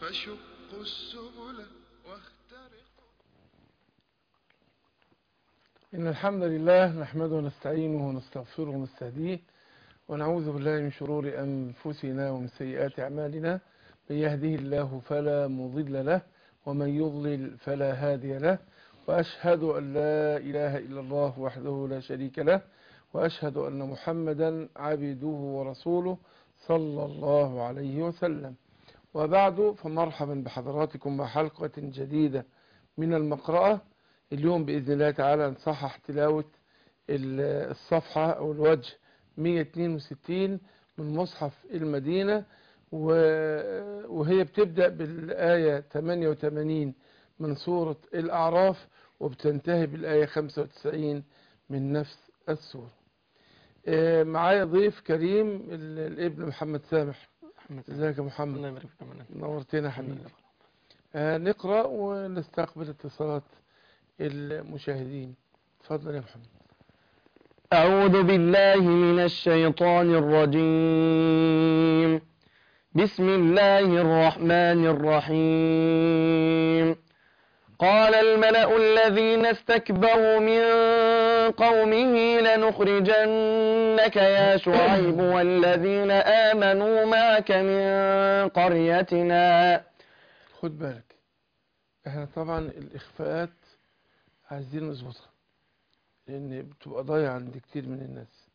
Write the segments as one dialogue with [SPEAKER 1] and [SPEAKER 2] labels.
[SPEAKER 1] فشقوا السبل واخترقوا
[SPEAKER 2] إن الحمد لله نحمده ونستعينه ونستغفره ونستهديه ونعوذ بالله من شرور أنفسنا ومن سيئات أعمالنا من يهده الله فلا مضل له ومن يضلل فلا هادي له وأشهد أن لا إله إلا الله وحده لا شريك له وأشهد أن محمدا عبده ورسوله صلى الله عليه وسلم وبعد فمرحبا بحضراتكم مع حلقة جديدة من المقرأة اليوم بإذن الله تعالى نصحح تلاوة الصفحة أو الوجه 162 من مصحف المدينة وهي بتبدأ بالآية 88 من سورة الأعراف وبتنتهي بالآية 95 من نفس السورة معايا ضيف كريم الابن محمد سامح ازيك يا محمد
[SPEAKER 3] الله يبارك فيك يا منى.
[SPEAKER 2] نورتنا حبيبي آه نقرأ ونستقبل اتصالات المشاهدين اتفضل يا محمد
[SPEAKER 3] أعوذ بالله من الشيطان الرجيم بسم الله الرحمن الرحيم قال الملأ الذين استكبروا من قومه لنخرجنك يا شعيب والذين آمنوا معك من قريتنا
[SPEAKER 2] خد بالك احنا طبعا الإخفاءات عايزين نظبطها لأن بتبقى ضايعة عند كتير من الناس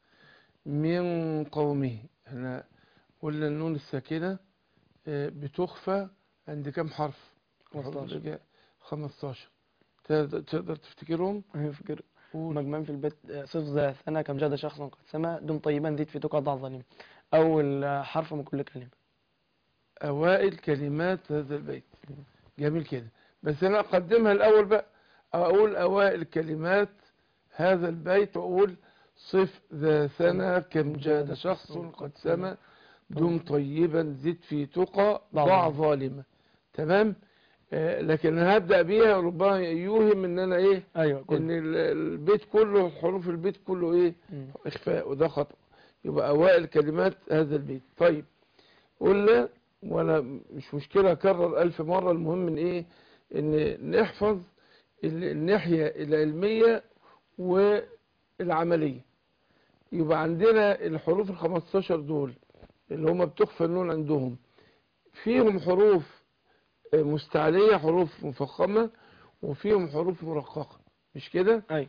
[SPEAKER 2] من قومه احنا قلنا النون الساكنة آه، بتخفى عند كام حرف
[SPEAKER 3] 15.
[SPEAKER 2] 15 تقدر تقدر تفتكرهم
[SPEAKER 3] يفكر
[SPEAKER 2] قول.
[SPEAKER 3] مجمع في البيت صف ذا ثنا كم جاد شخص قد سما دم طيبا زيد في تقع ضع ظليم أول حرف من كل كلمة
[SPEAKER 2] أوائل كلمات هذا البيت جميل كده بس أنا أقدمها الأول بقى أقول أوائل كلمات هذا البيت وأقول صف ذا ثنا كم جاد شخص قد سما دم طيبا زد في تقى ضع ظالمة تمام آه لكن أنا هبدأ بيها ربما يوهم ان انا ايه
[SPEAKER 3] أيوة
[SPEAKER 2] ان
[SPEAKER 3] كل
[SPEAKER 2] ال- البيت كله حروف البيت كله ايه
[SPEAKER 3] مم.
[SPEAKER 2] إخفاء وده خطأ يبقى أوائل كلمات هذا البيت طيب قلنا ولا مش مشكلة أكرر ألف مرة المهم إن إيه إن نحفظ ال- الناحية العلمية والعملية يبقى عندنا الحروف الخمستاشر دول اللي هما بتخفى النون عندهم فيهم حروف آه، مستعلية حروف مفخمة وفيهم حروف مرققة مش كده؟
[SPEAKER 3] أيوة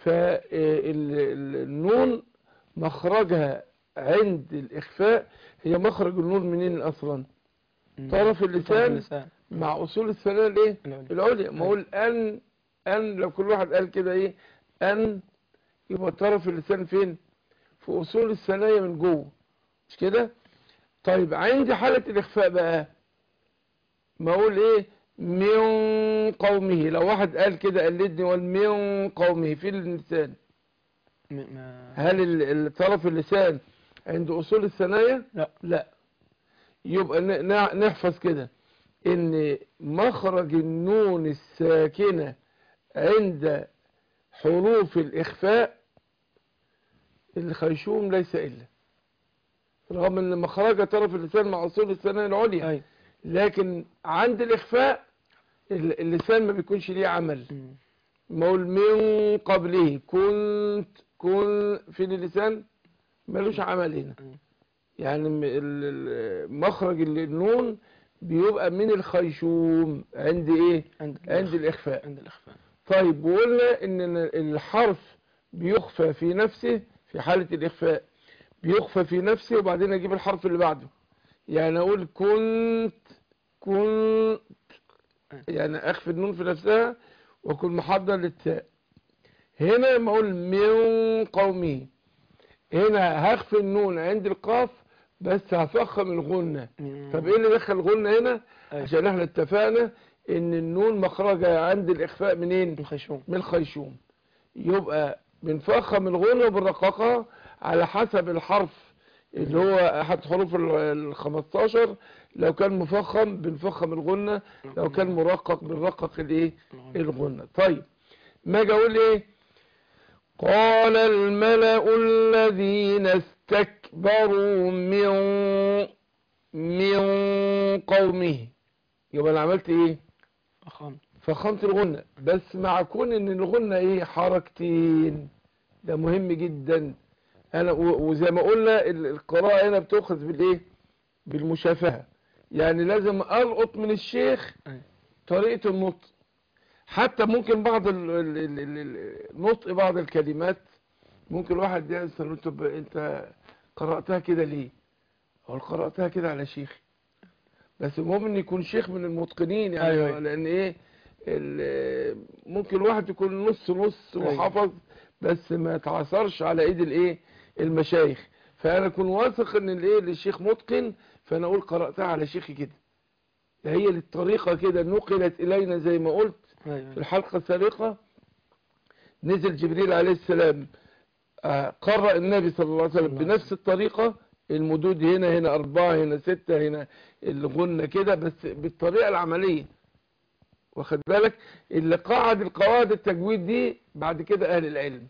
[SPEAKER 2] فالنون مخرجها عند الإخفاء هي مخرج النون منين أصلا
[SPEAKER 3] مم.
[SPEAKER 2] طرف اللسان
[SPEAKER 3] اللسان
[SPEAKER 2] مع أصول الثناء الإيه
[SPEAKER 3] العليا.
[SPEAKER 2] العليا ما أقول أن أن لو كل واحد قال كده إيه أن يبقى طرف اللسان فين في أصول الثنايا من جوه مش كده طيب عندي حالة الإخفاء بقى ما أقول إيه من قومه لو واحد قال كده قلدني وقال من قومه في اللسان
[SPEAKER 3] م- ما-
[SPEAKER 2] هل ال- ال- طرف اللسان عند أصول الثنايا
[SPEAKER 3] لا.
[SPEAKER 2] لا يبقى ن- نع- نحفظ كده ان مخرج النون الساكنة عند حروف الإخفاء الخيشوم ليس إلا رغم ان مخرج طرف اللسان مع أصول الثنايا العليا
[SPEAKER 3] أيوة
[SPEAKER 2] لكن عند الإخفاء ال- اللسان ما بيكونش ليه عمل
[SPEAKER 3] مم.
[SPEAKER 2] مقول من قبله كنت كن في اللسان ملوش عمل هنا
[SPEAKER 3] مم.
[SPEAKER 2] يعني م- ال- ال- مخرج ال- النون بيبقى من الخيشوم عند ايه
[SPEAKER 3] عند
[SPEAKER 2] عند الاخفاء
[SPEAKER 3] عند الإخفاء
[SPEAKER 2] طيب وقلنا ان ال- الحرف بيخفى في نفسه في حالة الاخفاء بيخفى في نفسه وبعدين اجيب الحرف اللي بعده يعني اقول كنت كنت يعني اخفي النون في نفسها واكون محضر للتاء هنا لما اقول من قومه هنا هخفي النون عند القاف بس هفخم الغنة
[SPEAKER 3] مم.
[SPEAKER 2] طب ايه اللي دخل الغنة هنا
[SPEAKER 3] أيوة.
[SPEAKER 2] عشان احنا اتفقنا ان النون مخرجها عند الاخفاء منين
[SPEAKER 3] الخيشوم
[SPEAKER 2] من الخيشوم يبقى بنفخم الغنة وبنرققها على حسب الحرف اللي هو احد حروف ال- ال 15 لو كان مفخم بنفخم الغنة لو كان مرقق بنرقق الايه الغنة طيب ما اجي اقول ايه قال الملأ الذين استكبروا من من قومه يبقى انا عملت ايه
[SPEAKER 3] فخامة
[SPEAKER 2] فخامة الغنة بس مع كون ان الغنة ايه حركتين ده مهم جدا انا و- وزي ما قلنا ال- القراءة هنا بتأخذ بالايه بالمشافهة يعني لازم القط من الشيخ
[SPEAKER 3] أيوة.
[SPEAKER 2] طريقة النطق حتى ممكن بعض ال- ال- ال- ال- ال- نطق بعض الكلمات ممكن الواحد يسأل انت ب- انت قرأتها كده ليه او قرأتها كده على شيخ بس المهم ان يكون شيخ من المتقنين يعني
[SPEAKER 3] أيوة، أيوة.
[SPEAKER 2] لان ايه ال- ممكن الواحد يكون نص نص
[SPEAKER 3] أيوة.
[SPEAKER 2] وحفظ بس ما يتعثرش على ايد الايه المشايخ فانا اكون واثق ان الايه الشيخ متقن فانا اقول قرأتها على شيخي كده هي للطريقة كده نقلت الينا زي ما قلت
[SPEAKER 3] أيوة
[SPEAKER 2] في الحلقة السابقة نزل جبريل عليه السلام آه، قرأ النبي صلى الله عليه وسلم
[SPEAKER 3] الله
[SPEAKER 2] بنفس الطريقة المدود هنا هنا أربعة هنا ستة هنا الغنة كده بس بالطريقة العملية واخد بالك اللي قاعد القواعد التجويد دي بعد كده أهل العلم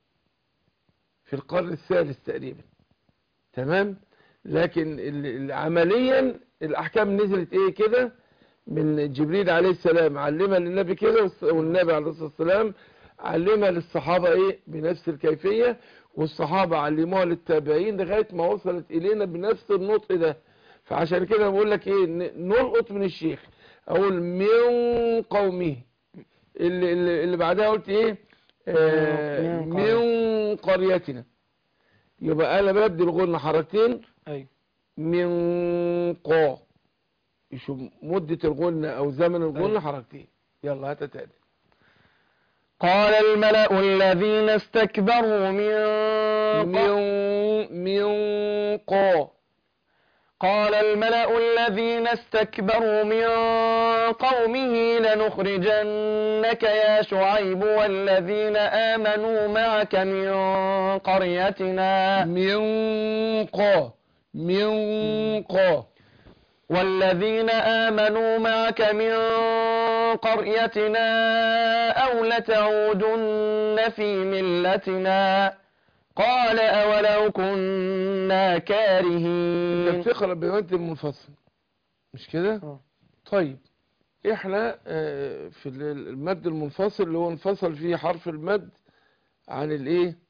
[SPEAKER 2] في القرن الثالث تقريبا تمام لكن ال- ال- عمليا الأحكام نزلت إيه كده من جبريل عليه السلام علمها للنبي كده والس- والنبي عليه الصلاة والسلام علمها للصحابة ايه بنفس الكيفية والصحابة علموها للتابعين لغاية ما وصلت الينا بنفس النطق ده فعشان كده بقول لك ايه ن- نلقط من الشيخ اقول من قومه اللي, اللي, اللي بعدها قلت ايه آه
[SPEAKER 3] من
[SPEAKER 2] من قريتنا يبقى انا ببدي الغنة حركتين
[SPEAKER 3] أيوة
[SPEAKER 2] من قا يشوف مدة الغنة او زمن الغنة
[SPEAKER 3] أيوة.
[SPEAKER 2] حركتين يلا هات تاني
[SPEAKER 3] قال الملأ الذين استكبروا من
[SPEAKER 2] من من قا
[SPEAKER 3] قال الملأ الذين استكبروا من قومه لنخرجنك يا شعيب والذين آمنوا معك من قريتنا
[SPEAKER 2] من قا من قا
[SPEAKER 3] والذين آمنوا معك من قريتنا أو لتعودن في ملتنا قال أولو كنا
[SPEAKER 2] انت
[SPEAKER 3] كارهين
[SPEAKER 2] بتقرا بمد المنفصل مش كده
[SPEAKER 3] آه.
[SPEAKER 2] طيب احنا آه، في ال- المد المنفصل اللي هو انفصل فيه حرف المد عن الايه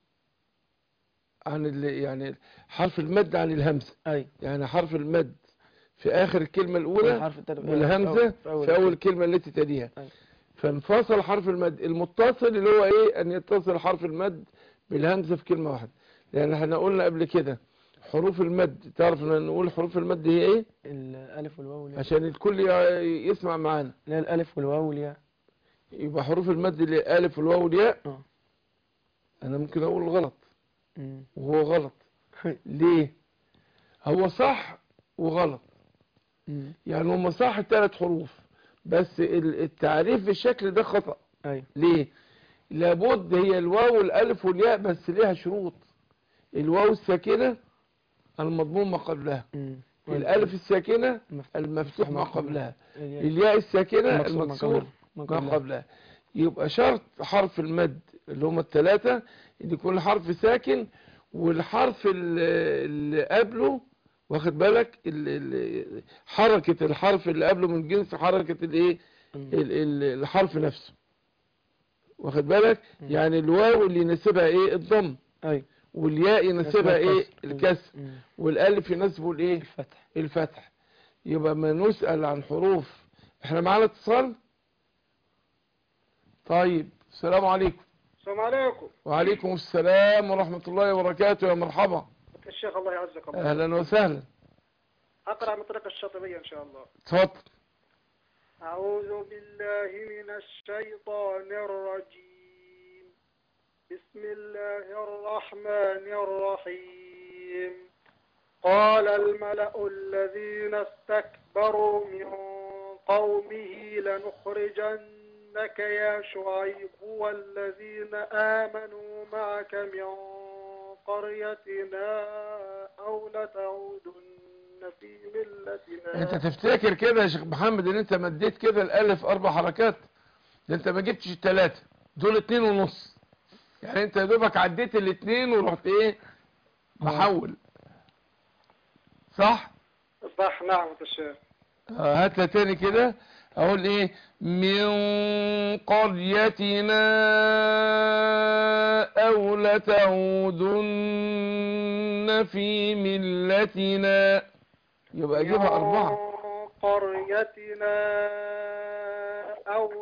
[SPEAKER 2] عن ال يعني حرف المد عن الهمزه
[SPEAKER 3] أي
[SPEAKER 2] يعني حرف المد في اخر الكلمه الاولى
[SPEAKER 3] الحرف التالت
[SPEAKER 2] والهمزة
[SPEAKER 3] في أول
[SPEAKER 2] في أول كلمة التي تليها
[SPEAKER 3] أيوة.
[SPEAKER 2] فانفصل حرف المد المتصل اللي هو إيه أن يتصل حرف المد بالهمزة في كلمة واحدة لأن احنا قلنا قبل كده حروف المد تعرف ان نقول حروف المد هي إيه
[SPEAKER 3] الألف والواو والياء
[SPEAKER 2] عشان الكل ي- يسمع معانا
[SPEAKER 3] اللي هي الألف والواو والياء
[SPEAKER 2] يبقى حروف المد اللي ألف والواو والياء
[SPEAKER 3] آه.
[SPEAKER 2] أنا ممكن أقول غلط
[SPEAKER 3] مم.
[SPEAKER 2] وهو غلط ليه هو صح وغلط
[SPEAKER 3] مم.
[SPEAKER 2] يعني هم صح الثلاث حروف بس ال- التعريف بالشكل ده خطأ
[SPEAKER 3] أيوة
[SPEAKER 2] ليه لابد هي الواو والالف والياء بس ليها شروط الواو الساكنة المضموم ما قبلها
[SPEAKER 3] مم.
[SPEAKER 2] الالف الساكنة
[SPEAKER 3] المفتوح.
[SPEAKER 2] المفتوح ما
[SPEAKER 3] ما
[SPEAKER 2] قبلها
[SPEAKER 3] الياء.
[SPEAKER 2] الياء الساكنة
[SPEAKER 3] المكسور ما
[SPEAKER 2] المكسور
[SPEAKER 3] قبلها. ما
[SPEAKER 2] ما
[SPEAKER 3] قبلها.
[SPEAKER 2] قبلها يبقى شرط حرف المد اللي هم الثلاثة ان يكون الحرف ساكن والحرف ال- اللي قبله واخد بالك ال- ال- حركة الحرف اللي قبله من جنس حركة الايه
[SPEAKER 3] مم.
[SPEAKER 2] ال- ال- الحرف نفسه واخد بالك
[SPEAKER 3] مم.
[SPEAKER 2] يعني الواو اللي يناسبها ايه الضم
[SPEAKER 3] أيوة
[SPEAKER 2] والياء يناسبها ايه
[SPEAKER 3] الكسر.
[SPEAKER 2] الكسر
[SPEAKER 3] مم.
[SPEAKER 2] والالف يناسبه الايه
[SPEAKER 3] الفتح
[SPEAKER 2] الفتح يبقى ما نسأل عن حروف احنا معانا اتصال طيب السلام عليكم
[SPEAKER 4] السلام عليكم
[SPEAKER 2] وعليكم السلام ورحمة الله وبركاته يا مرحبا
[SPEAKER 4] الشيخ الله يعزك الله
[SPEAKER 2] اهلا وسهلا
[SPEAKER 4] أقرأ من طريق الشاطبية إن شاء الله
[SPEAKER 2] اتفضل
[SPEAKER 4] أعوذ بالله من الشيطان الرجيم بسم الله الرحمن الرحيم قال الملأ الذين استكبروا من قومه لنخرجنك يا شعيب والذين آمنوا معك من قريتنا أو لتعودن في ملتنا
[SPEAKER 2] انت تفتكر كده يا شيخ محمد ان انت مديت كده الالف اربع حركات ده انت ما جبتش التلاتة دول اتنين ونص يعني انت يا دوبك عديت الاتنين ورحت ايه محول صح
[SPEAKER 4] صح نعم يا الشيخ
[SPEAKER 2] آه، هات لها تاني كده اقول ايه من قريتنا او لتعودن في ملتنا يبقى اجيبها اربعة
[SPEAKER 4] من قريتنا أو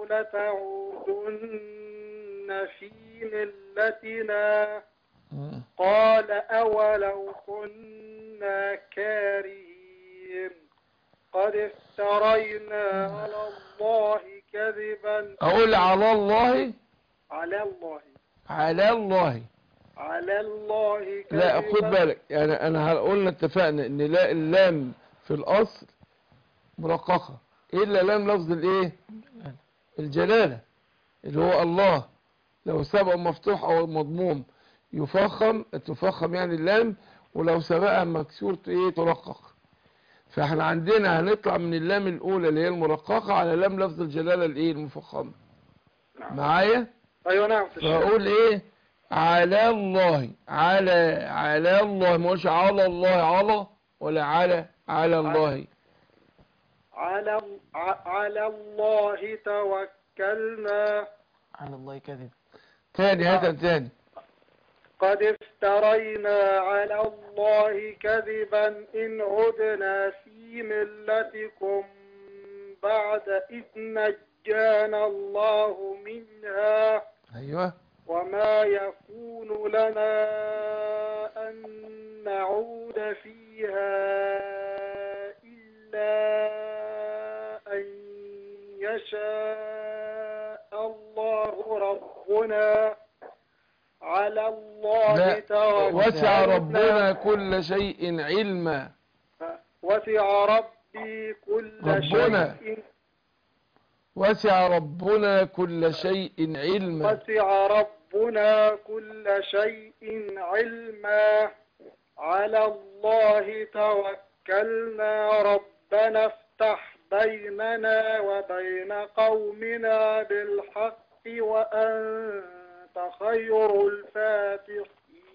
[SPEAKER 4] لتعودن في ملتنا
[SPEAKER 2] مم.
[SPEAKER 4] قال أولو كنا كارهين قد افترينا على الله كذبا
[SPEAKER 2] اقول على الله
[SPEAKER 4] على الله
[SPEAKER 2] على الله
[SPEAKER 4] على الله كذبا
[SPEAKER 2] لا خد بالك يعني انا قلنا اتفقنا ان لا اللام في الاصل مرققة الا لام لفظ الايه الجلالة اللي هو الله لو سبق مفتوح او مضموم يفخم تفخم يعني اللام ولو سبقها مكسور ايه ترقق فاحنا عندنا هنطلع من اللام الاولى اللي هي المرققة على لام لفظ الجلالة الايه المفخمة معايا
[SPEAKER 4] أيوة نعم في الشيخ.
[SPEAKER 2] فاقول ايه على الله على على الله ما اقولش على الله على ولا على على الله
[SPEAKER 4] على ع- على الله توكلنا
[SPEAKER 3] على الله كذب
[SPEAKER 2] تاني هذا تاني
[SPEAKER 4] قد افترينا على الله كذبا إن عدنا في ملتكم بعد إذ نجانا الله منها
[SPEAKER 2] ايوه
[SPEAKER 4] وما يكون لنا أن نعود فيها إلا أن يشاء الله ربنا على الله
[SPEAKER 2] لا
[SPEAKER 4] توكلنا
[SPEAKER 2] وسع ربنا كل شيء علما
[SPEAKER 4] وسع ربي كل
[SPEAKER 2] ربنا.
[SPEAKER 4] شيء
[SPEAKER 2] وسع ربنا كل شيء علما
[SPEAKER 4] وسع ربنا كل شيء علما على الله توكلنا ربنا افتح بيننا وبين قومنا بالحق وأنت خير الفاتحين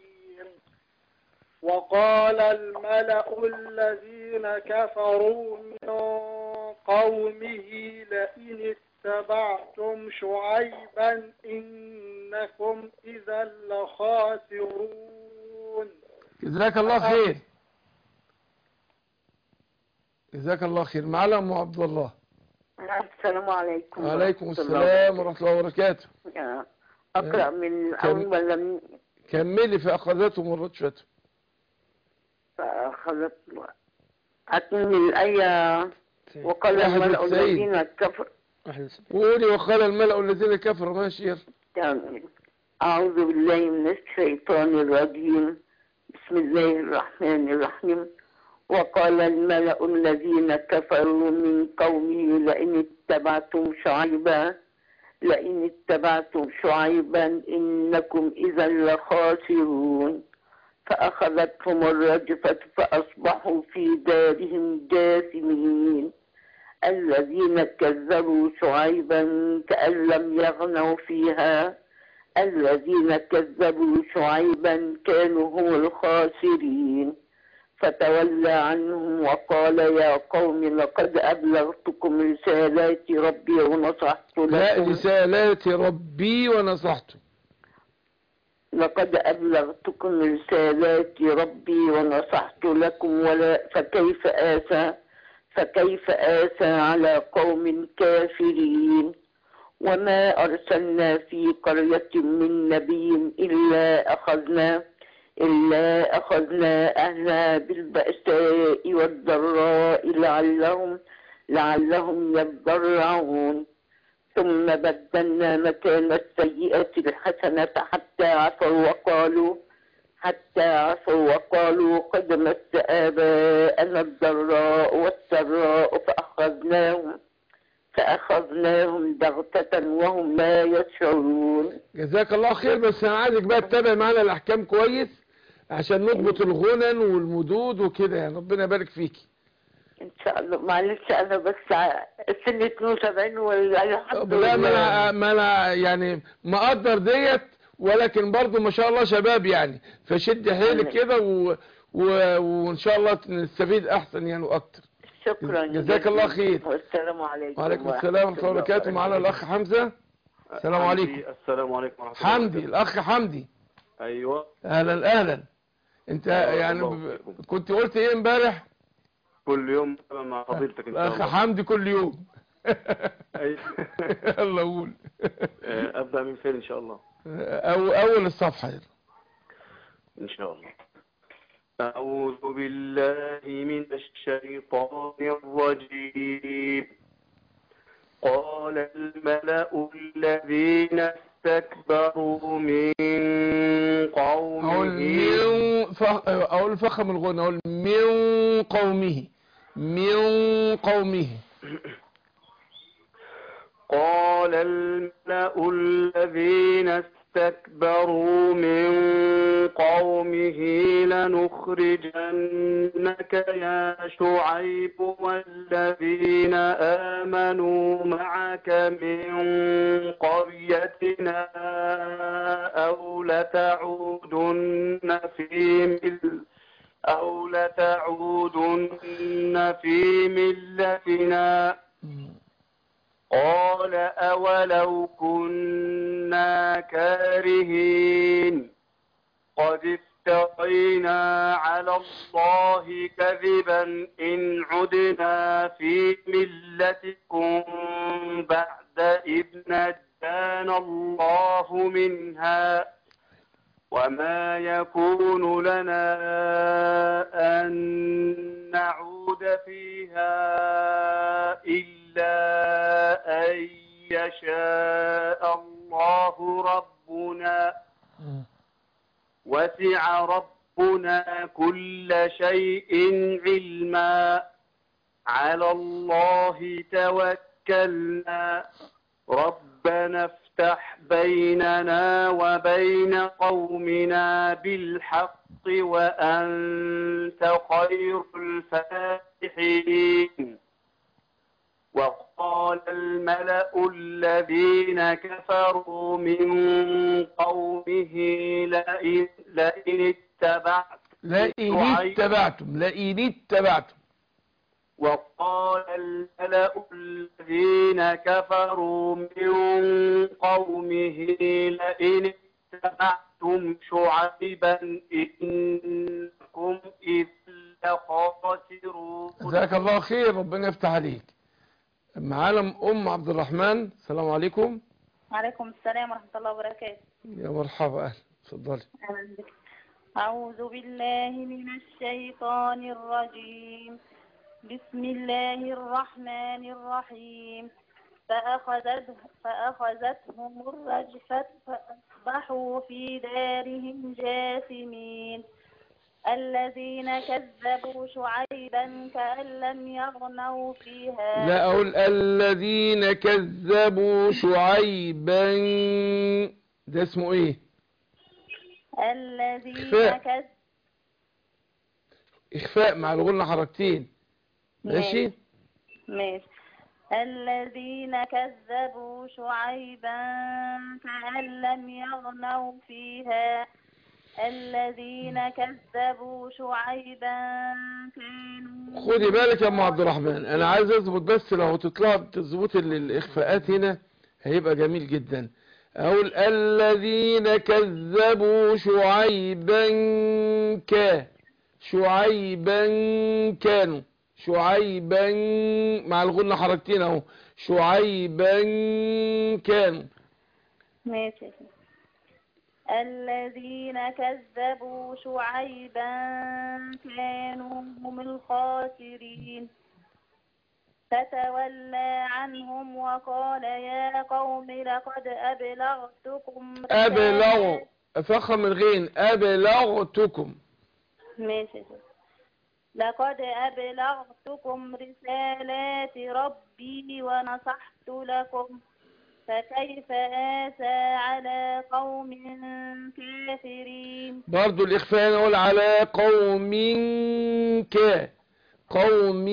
[SPEAKER 4] وقال الملأ الذين كفروا من قومه لئن اتبعتم شعيبا إنكم إذا لخاسرون
[SPEAKER 2] جزاك الله خير جزاك الله خير معنا ام عبد الله
[SPEAKER 5] السلام عليكم
[SPEAKER 2] وعليكم
[SPEAKER 5] ورحمة
[SPEAKER 2] السلام ورحمة الله وبركاته
[SPEAKER 5] الله. أقرأ من
[SPEAKER 2] كم-
[SPEAKER 5] أول ولا من
[SPEAKER 2] كملي في أخذته مرات شويته
[SPEAKER 5] فأخذت أكمل الآية وقال
[SPEAKER 2] واحد
[SPEAKER 5] الملأ
[SPEAKER 2] وتسعين.
[SPEAKER 5] الذين كفروا
[SPEAKER 3] واحد وسبعين.
[SPEAKER 2] وقولي وقال الملأ الذين كفروا ماشي يلا
[SPEAKER 5] تمام. أعوذ بالله من الشيطان الرجيم بسم الله الرحمن الرحيم وقال الملأ الذين كفروا من قومه لئن اتبعتم شعيبا لئن اتبعتم شعيبا إنكم إذا لخاسرون فأخذتهم الرجفة فأصبحوا في دارهم جاثمين الذين كذبوا شعيبا كأن لم يغنوا فيها الذين كذبوا شعيبا كانوا هم الخاسرين فتولى عنهم وقال يا قوم لقد أبلغتكم رسالات ربي ونصحت
[SPEAKER 2] لا
[SPEAKER 5] لكم
[SPEAKER 2] رسالات ربي ونصحته
[SPEAKER 5] لقد أبلغتكم رسالات ربي ونصحت لكم ولا فكيف آسى فكيف آسى على قوم كافرين وما أرسلنا في قرية من نبي إلا أخذنا إلا أخذنا أهلها بالبأساء والضراء لعلهم لعلهم يضرعون ثم بدلنا مكان السيئة الحسنة حتى عفوا وقالوا حتى عفوا وقالوا قد مس آباءنا الضراء والسراء فأخذناهم فأخذناهم بغتة وهم لا يشعرون
[SPEAKER 2] جزاك الله خير بس انا عايزك بقى تتابع معانا الاحكام كويس عشان نضبط الغنن والمدود وكده يعني ربنا يبارك فيكي
[SPEAKER 5] إن شاء الله معلش أنا بس ع- سن 72 والحمد
[SPEAKER 2] لا ما
[SPEAKER 5] لله
[SPEAKER 2] انا ما انا يعني مقدر ديت ولكن برضو ما شاء الله شباب يعني فشد حيلك كده و... و... وان شاء الله نستفيد احسن يعني واكتر
[SPEAKER 5] شكرا
[SPEAKER 2] جزاك الله خير.
[SPEAKER 5] والسلام عليكم
[SPEAKER 2] وعليكم
[SPEAKER 5] ورحمة
[SPEAKER 2] السلام ورحمة الله وبركاته معنا الأخ حمزة السلام عليكم
[SPEAKER 6] حمدي، السلام عليكم ورحمة الله
[SPEAKER 2] حمدي
[SPEAKER 6] وبركاته.
[SPEAKER 2] الأخ حمدي
[SPEAKER 6] أيوة
[SPEAKER 2] أهلا أهلا أنت
[SPEAKER 6] بارك
[SPEAKER 2] يعني
[SPEAKER 6] الله
[SPEAKER 2] ب-
[SPEAKER 6] فيكم.
[SPEAKER 2] كنت قلت إيه امبارح
[SPEAKER 6] كل يوم مع فضيلتك إن شاء
[SPEAKER 2] الأخ
[SPEAKER 6] الله
[SPEAKER 2] حمدي كل يوم
[SPEAKER 6] أيوة.
[SPEAKER 2] يلا قول
[SPEAKER 6] آه، أبدأ من فين إن شاء الله
[SPEAKER 2] أو أول الصفحة يلا.
[SPEAKER 6] إن شاء الله أعوذ بالله من الشيطان الرجيم قال الملأ الذين استكبروا من
[SPEAKER 2] أقول
[SPEAKER 6] قومه
[SPEAKER 2] من ف... أقول فخم الغنى أقول من قومه من قومه
[SPEAKER 6] قال الملأ الذين استكبروا من قومه لنخرجنك يا شعيب والذين آمنوا معك من قريتنا أو لتعودن في مل أو لتعودن في ملتنا قال أولو كنا كارهين قد افترينا على الله كذبا إن عدنا في ملتكم بعد إذ نجانا الله منها وما يكون لنا أن نعود فيها إلا أن يشاء الله ربنا وسع ربنا كل شيء علما على الله توكلنا ربنا افتح بيننا وبين قومنا بالحق وأنت خير الفاتحين وقال الملأ الذين كفروا من قومه لئن, لئن اتبعت
[SPEAKER 2] لئن
[SPEAKER 6] شعيب-
[SPEAKER 2] اتبعتم لئن اتبعتم
[SPEAKER 6] وقال الملأ الذين كفروا من قومه لئن اتبعتم شعيبا إنكم إذ لخاسرون
[SPEAKER 2] جزاك الله خير ربنا يفتح عليك معانا أم عبد الرحمن السلام عليكم
[SPEAKER 7] وعليكم السلام ورحمة الله وبركاته
[SPEAKER 2] يا مرحبا أهلا اتفضلي
[SPEAKER 7] أهلا بك أعوذ بالله من الشيطان الرجيم بسم الله الرحمن الرحيم فأخذته فأخذتهم الرجفة فأصبحوا في دارهم جاثمين الذين كذبوا شعيبا كأن لم يغنوا فيها
[SPEAKER 2] لا أقول الذين كذبوا شعيبا ده اسمه ايه
[SPEAKER 7] الذين
[SPEAKER 2] إخفاء.
[SPEAKER 7] كذبوا
[SPEAKER 2] اخفاء مع الغنى حركتين ماشي
[SPEAKER 7] ماشي الذين كذبوا شعيبا كأن لم يغنوا فيها الذين كذبوا شعيبا كانوا
[SPEAKER 2] خدي بالك يا ام عبد الرحمن انا عايز اظبط بس لو تطلع تظبط ال- الاخفاءات هنا هيبقى جميل جدا اقول الذين كذبوا شعيبا ك شعيبا كانوا شعيبا مع الغنى حركتين اهو شعيبا كانوا
[SPEAKER 7] ماشي يا سيدي. الذين كذبوا شعيبا كانوا هم الخاسرين فتولى عنهم وقال يا قوم لقد أبلغتكم
[SPEAKER 2] ابلغ فخم الغين ابلغتكم
[SPEAKER 7] ماشي يا سيدي. لقد أبلغتكم رسالات ربي ونصحت لكم فكيف آسى على قوم كافرين
[SPEAKER 2] برضو الإخفاء نقول على قوم ك قوم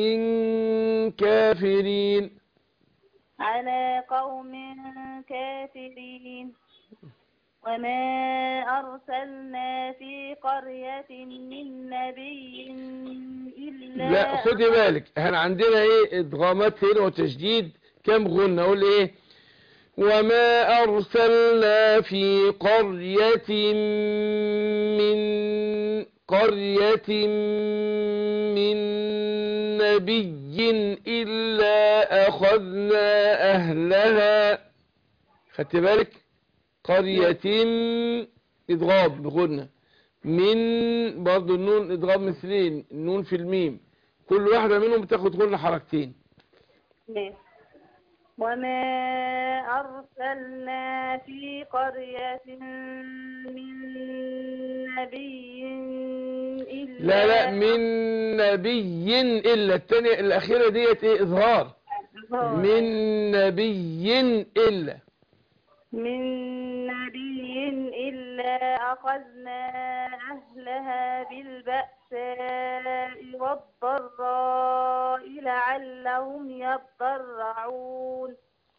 [SPEAKER 2] كافرين
[SPEAKER 7] على قوم كافرين وما أرسلنا في قرية من نبي إلا
[SPEAKER 2] لا خدي بالك احنا عندنا ايه ادغامات هنا وتشديد كم غنى اقول ايه وما ارسلنا في قرية من قرية من نبي الا اخذنا اهلها خدت بالك قرية ادغام بغنى من برضو النون ادغام مثلين النون في الميم كل واحدة منهم بتاخد غنى حركتين
[SPEAKER 7] ماشي. وما أرسلنا في قرية من نبي إلا
[SPEAKER 2] لا لا من نبي إلا التانية الأخيرة ديت إيه إظهار من نبي إلا
[SPEAKER 7] من نبي إلا أخذنا أهلها بالبأساء والضراء لعلهم يضرعون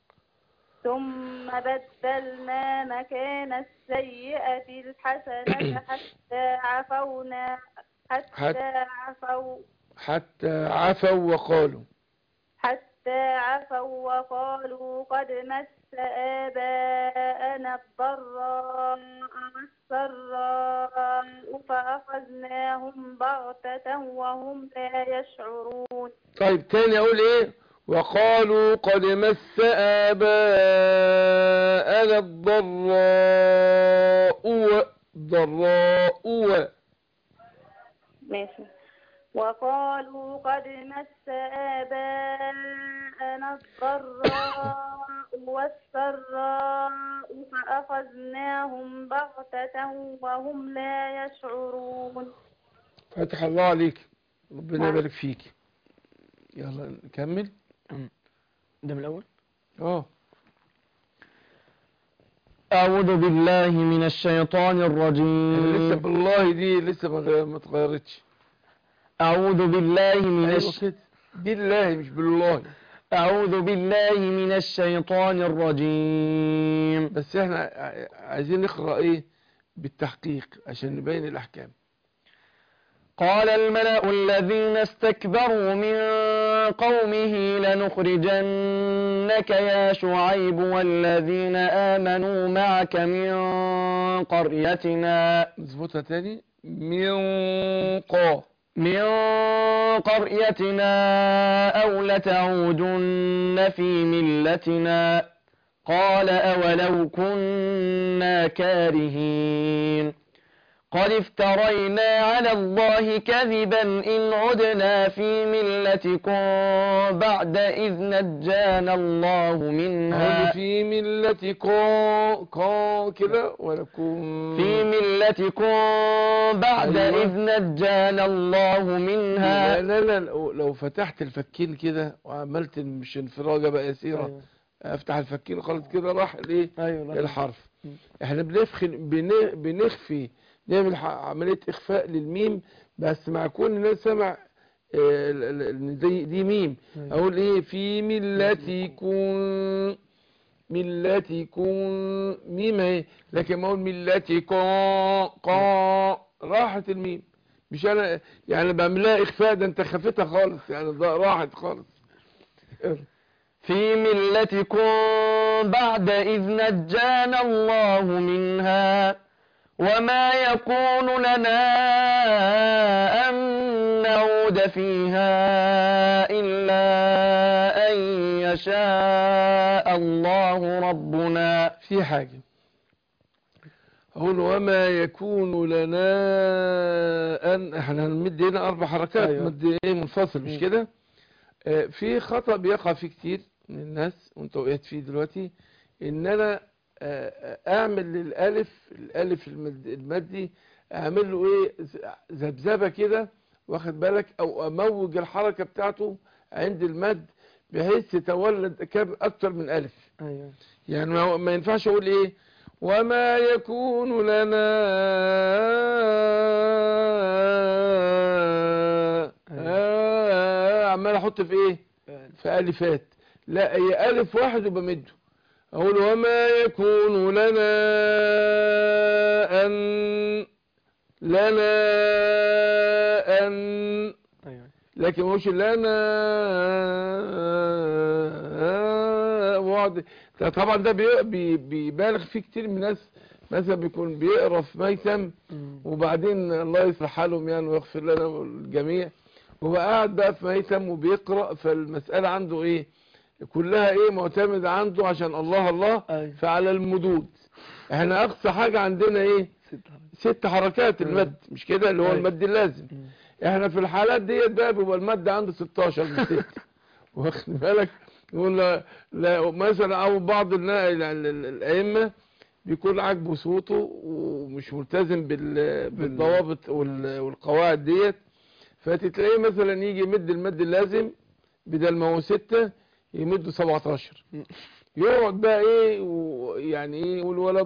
[SPEAKER 7] ثم بدلنا مكان السيئة الحسنة حتى عفونا
[SPEAKER 2] حت-
[SPEAKER 7] حتى عفوا
[SPEAKER 2] حتى عفوا وقالوا
[SPEAKER 7] حتى عفوا وقالوا قد مس آباءنا الضراء والسراء فأخذناهم بغتة وهم لا يشعرون
[SPEAKER 2] طيب تاني أقول إيه وقالوا قد مس آباءنا الضراء و- ضراء و-
[SPEAKER 7] ماشي وقالوا قد مس آباءنا الضراء والسراء فأخذناهم بغتة وهم لا يشعرون
[SPEAKER 2] فتح الله عليك ربنا
[SPEAKER 7] نعم.
[SPEAKER 2] يبارك فيك يلا نكمل
[SPEAKER 3] ده من الأول
[SPEAKER 2] اه
[SPEAKER 3] أعوذ بالله من الشيطان
[SPEAKER 2] أنا لسه
[SPEAKER 3] الرجيم
[SPEAKER 2] بالله دي لسه ما غ- ما اتغيرتش
[SPEAKER 3] أعوذ بالله من
[SPEAKER 2] ايوه
[SPEAKER 3] الش...
[SPEAKER 2] كده بالله مش بالله
[SPEAKER 3] أعوذ بالله من الشيطان الرجيم
[SPEAKER 2] بس احنا ع- عايزين نقرا ايه بالتحقيق عشان نبين الاحكام
[SPEAKER 3] قال الملأ الذين استكبروا من قومه لنخرجنك يا شعيب والذين آمنوا معك من قريتنا
[SPEAKER 2] نظبطها تاني من قا
[SPEAKER 3] من قريتنا أو لتعودن في ملتنا قال أولو كنا كارهين قد افترينا على الله كذبا إن عدنا في ملتكم بعد إذ نجانا الله
[SPEAKER 2] هل
[SPEAKER 3] منها
[SPEAKER 2] في ملتكم قا كده ولكم
[SPEAKER 3] في ملتكم بعد
[SPEAKER 2] أيوة.
[SPEAKER 3] إذ نجانا الله
[SPEAKER 2] لا
[SPEAKER 3] منها
[SPEAKER 2] لا لا لو لو فتحت الفكين كده وعملت مش انفراجة بقى يسيرة
[SPEAKER 3] أيوة.
[SPEAKER 2] افتح الفكين خالص كده راح الايه
[SPEAKER 3] أيوة لا.
[SPEAKER 2] الحرف احنا بنفخن بن- بنخفي نعمل ح- عملية اخفاء للميم بس مع كون الناس سمع آه، ال- ال- ان دي, دي ميم
[SPEAKER 3] أيوة.
[SPEAKER 2] اقول ايه في ملتكم ملتكم ميم اهي لكن ما اقول ملتكم قا راحت الميم مش انا يعني بعملها اخفاء ده انت خفتها خالص يعني ده راحت خالص
[SPEAKER 3] في ملتكم بعد إذ نجانا الله منها وما يكون لنا أن نعود فيها إلا أن يشاء الله ربنا
[SPEAKER 2] في حاجة أقول وما يكون لنا أن احنا هنمد هنا أربع حركات
[SPEAKER 3] أيوة.
[SPEAKER 2] مد إيه منفصل مش
[SPEAKER 3] مم.
[SPEAKER 2] كده آه، في خطأ بيقع فيه كتير من الناس وانت وقعت فيه دلوقتي إن أنا آه، آه، أعمل للألف الألف المد- المادي أعمل له إيه ز- ذبذبة كده واخد بالك أو أموج الحركة بتاعته عند المد بحيث تتولد كم أكتر من ألف
[SPEAKER 3] أيوة.
[SPEAKER 2] يعني ما, ما ينفعش اقول ايه وما يكون لنا آه عمال احط في ايه في الفات لا هي الف واحد وبمده أقول وما يكون لنا أن لنا أن
[SPEAKER 3] ايوه
[SPEAKER 2] لكن مش لنا وعد ده طبعا ده بي- بي- بيبالغ فيه كتير من الناس مثلا بيكون بيقرا في ميتم
[SPEAKER 3] مم.
[SPEAKER 2] وبعدين الله يصلح حالهم يعني ويغفر لنا والجميع هو قاعد بقى في ميتم وبيقرا فالمساله عنده ايه كلها ايه معتمده عنده عشان الله الله
[SPEAKER 3] ايوه
[SPEAKER 2] فعلى المدود احنا اقصى حاجه عندنا ايه
[SPEAKER 3] ست حركات.
[SPEAKER 2] ست حركات المد مش كده اللي هو
[SPEAKER 3] أيوة.
[SPEAKER 2] المد اللازم
[SPEAKER 3] مم.
[SPEAKER 2] احنا في الحالات ديت بقى بيبقى المد عنده 16 من 6 واخد بالك يقول لا, لا مثلا او بعض النا- ال- ال- ال- الائمه بيكون عاجبه صوته ومش ملتزم بال- بالضوابط وال- والقواعد ديت فتتلاقيه مثلا يجي يمد المد اللازم بدل ما هو 6 يمده 17 يقعد بقى ايه و- يعني ايه يقول ولا